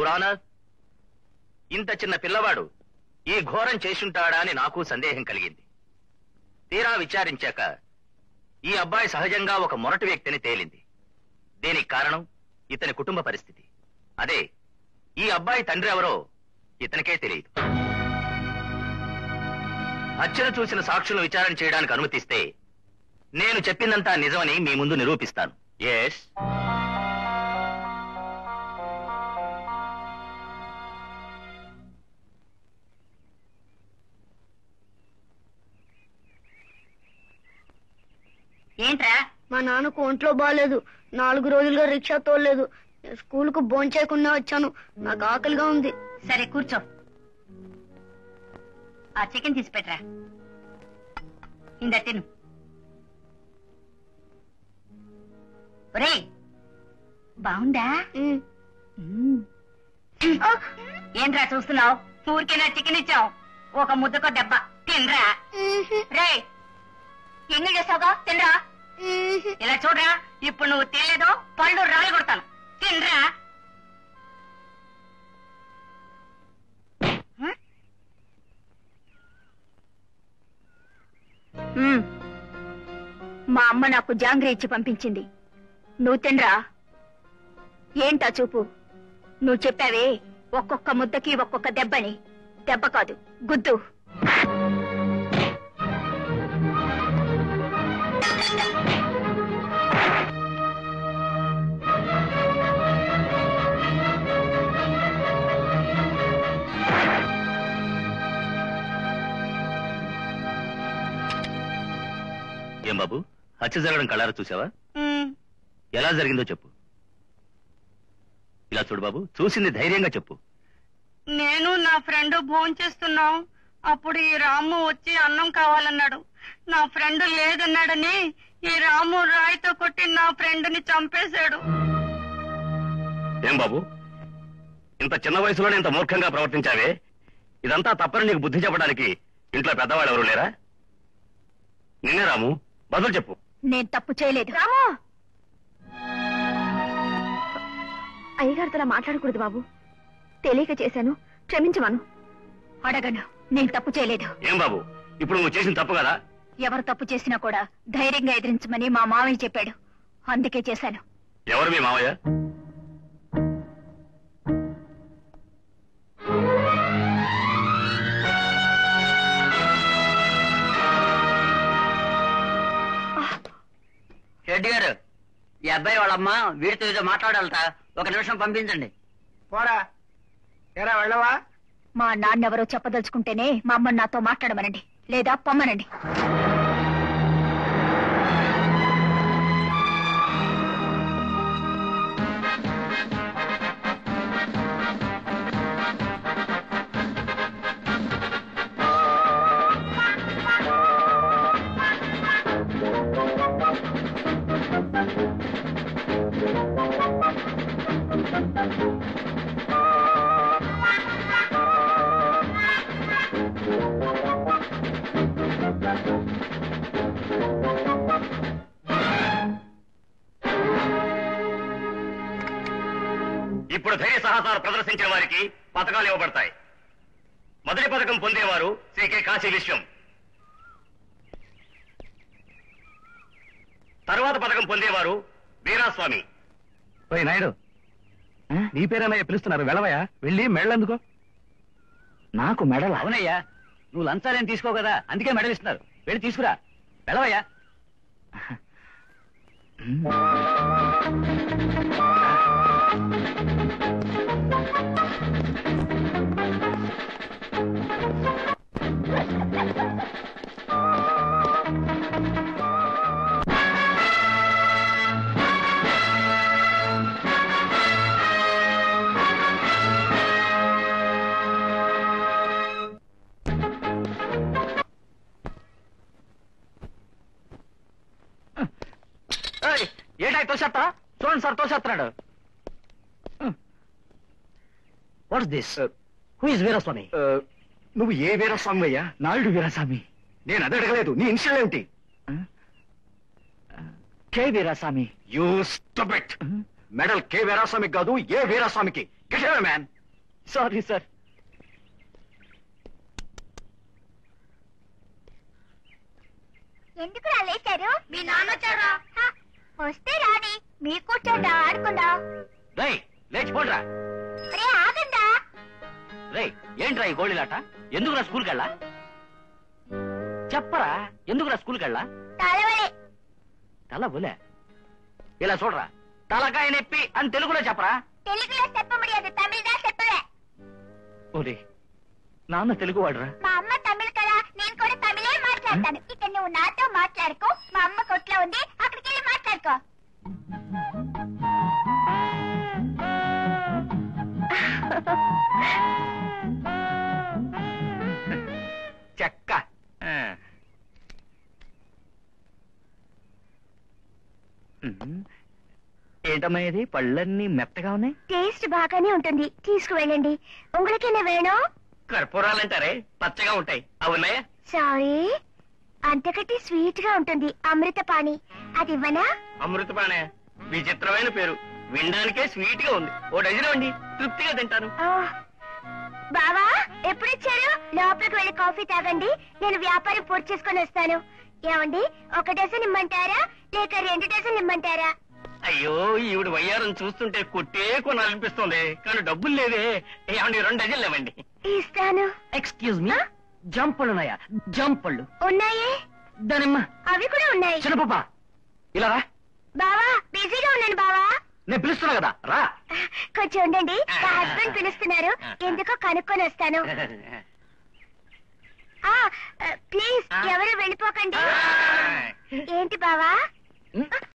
Your honour ఇంత చిన్న పిల్లవాడు ఈ ఘోరం చేసుంటాడా అని నాకు సందేహం కలిగింది తీరా విచారించాక ఈ అబ్బాయి సహజంగా ఒక మొరటి వ్యక్తిని తేలింది దీనికి కారణం ఇతని కుటుంబ పరిస్థితి అదే ఈ అబ్బాయి తండ్రి ఎవరో ఇతనికే తెలియదు హత్యను చూసిన సాక్షులను విచారణ చేయడానికి అనుమతిస్తే నేను చెప్పిందంతా నిజమని మీ ముందు నిరూపిస్తాను ఎస్ ఏంట్రా మా నాన్నకు ఒంట్లో బాగాలేదు నాలుగు రోజులుగా రిక్షా తోలేదు స్కూల్ కు భోంచేయకుండా వచ్చాను నాకు ఆకలిగా ఉంది సరే కూర్చో ఆ చికెన్ తీసి పెట్టరా ఇంద తిను ఒరేయ్ బాగుందా ఉమ్. మ్మ్. ఏంట్రా చూస్తున్నావు ఊరికేనా చికెన్ ఇచ్చావు ఒక ముద్దకో దెబ్బ తినరా రే ఎన్ని చేసావుగా తినరా ఇలా చూడరా ఇప్పుడు నువ్వు తినలేదో పళ్ళు రాళ్ళు కొడతాను తినరా మ్మ్. మా అమ్మ నాకు జాంగ్రీ ఇచ్చి పంపించింది నువ్వు తినరా ఏంటా చూపు నువ్వు చెప్పావే ఒక్కొక్క ముద్దకి ఒక్కొక్క దెబ్బని దెబ్బ కాదు గుద్దు ఏం బాబు హత్య జరగడం కళ్ళారా చూసావా ఎలా జరిగిందో చెప్పు ఇలా చూడు బాబు చూసింది ధైర్యంగా చెప్పు నేను నా ఫ్రెండ్ భోంచేస్తున్నాం అప్పుడు ఈ రాము వచ్చి అన్నం కావాలన్నాడు నా ఫ్రెండ్ లేదన్నాడని ఈ రాము రాయితో కొట్టి నా ఫ్రెండ్ ని చంపేశాడు ఏం బాబు ఇంత చిన్న వయసులోనే ఇంత మూర్ఖంగా ప్రవర్తించావే ఇదంతా తప్పని నీకు బుద్ధి చెప్పడానికి ఇంట్లో పెద్దవాళ్ళు ఎవరు లేరా నిన్నే రాము బదులు చెప్పు నేను తప్పు చేయలేదు అయ్యగారితో అలా మాట్లాడకూడదు బాబు తెలియక చేశాను క్షమించమను అడగను నేను తప్పు చేయలేదు ఏం బాబు ఇప్పుడు నువ్వు చేసిన తప్పు కదా ఎవరు తప్పు చేసినా కూడా ధైర్యంగా ఎదిరించమని మా మావయ్య చెప్పాడు అందుకే చేశాను ఎవరు మీ మావయ్య రెడ్డి గారు ఈ అబ్బాయి వాళ్ళమ్మ వీడితో ఏదో మాట్లాడాలట ఒక నిమిషం పంపించండి పోరా ఎరా వెళ్ళవా మా నాన్నెవరో చెప్పదలుచుకుంటేనే మా అమ్మని నాతో మాట్లాడమనండి లేదా పొమ్మనండి ఇప్పుడు ధైర్య సాహసాలు ప్రదర్శించిన వారికి పథకాలు ఇవ్వబడతాయి మొదటి పథకం పొందేవారు శ్రీకే కాశీ విశ్వం తరువాత పథకం పొందేవారు వీరాస్వామి ఓయ్ నాయుడు నీ పేరేనయ్యా పిలుస్తున్నారు వెళ్ళవయ్యా వెళ్ళి మెళ్ళెందుకో నాకు మెడల అవునయ్యా నువ్వు లంచాలేం తీసుకో కదా అందుకే మెడల్ ఇస్తున్నారు వెళ్ళి తీసుకురా వెళ్ళవయ్యా ఏంటాయి తోసేస్తా చూడండి సార్ తోసేస్తున్నాడు what's this who is Veeraswamy నువ్వు ఏ వీరస్వామి అయ్యా నాయుడు వీరస్వామి నేను అది అడగలేదు నీ ఇన్షియల్ ఏమిటి కే వీరాస్వామి యూ స్టబెట్ మెడల్ కే వీరాస్వామికి కాదు ఏ వీరాస్వామికి మ్యాన్ సారీ సార్ ఎందుకు లేచారు మీ నాన్న వచ్చారా వస్తే రాని మీ కూర్చోండా ఆడుకుందా రై లేచిపోండ్రా రే ఆగండా రేయ్ ఏంట్రా ఈ గోళీలాట ఎందుకురా స్కూల్కి వెళ్ళా చెప్పరా ఎందుకురా స్కూల్కి వెళ్ళా తలవలే తల బులే ఇలా చూడరా తలకాయ నొప్పి అని తెలుగులో చెప్పరా తెలుగులో చెప్ప ముడియదు తమిళదా చెప్పలే ఓరే నాన్న తెలుగు వాడరా మా అమ్మ తమిళ్ కదా నేను కూడా తమిళే మాట్లాడతాను ఇక్కడ నువ్వు నాతో మాట్లాడుకో మా అమ్మ కొట్లో ఉంది అక్కడికి వెళ్ళి మాట్లాడుకో చెక్క ఆ. ఉహుం. ఏంటమ్మా ఇది పళ్ళన్నీ మెత్తగా ఉన్నాయి టేస్ట్ బాగానే ఉంటుంది తీసుకువెళ్ళండి ఉంగులకేనా వేణం కర్పూరాలంటారే పచ్చగా ఉంటాయి అవునాయా సారీ అంతకంటే స్వీట్ గా ఉంటుంది అమృతపాణి అది ఇవ్వనా అమృతపాణే విచిత్రమైన పేరు వినడానికే స్వీట్ గా ఉంది ఓ డజన్ అండి తృప్తిగా తింటాను ఆ, బావా ఎప్పుడొచ్చారు లోపలికి వెళ్ళి కాఫీ తాగండి నేను వ్యాపారం పూర్తి చేసుకొని వస్తాను ఏమండి ఒక డజన్ ఇమ్మంటారా లేక రెండు డజన్ ఇమ్మంటారా అయ్యో ఈవిడ వయ్యారం చూస్తుంటే కొట్టే కొనాలనిపిస్తుంది కానీ డబ్బులు లేవే ఏమండి రెండు డజన్లు ఇవ్వండి ఇస్తాను ఎక్స్క్యూజ్ మీ జంపళ్ళు ఉన్నాయా జంపళ్ళు ఉన్నాయే దానిమ్మ అవి కూడా ఉన్నాయి చిన్నపప్ప ఇలా రా బావా బిజీగా ఉన్నాను బావా నేను పిలుస్తున్నా కదా రా కొంచెం ఉండండి మా హస్బెండ్ పిలుస్తున్నారు ఎందుకో కనుక్కొని వస్తాను ఆ ప్లీజ్ ఎవరు వెళ్ళిపోకండి ఏంటి బావా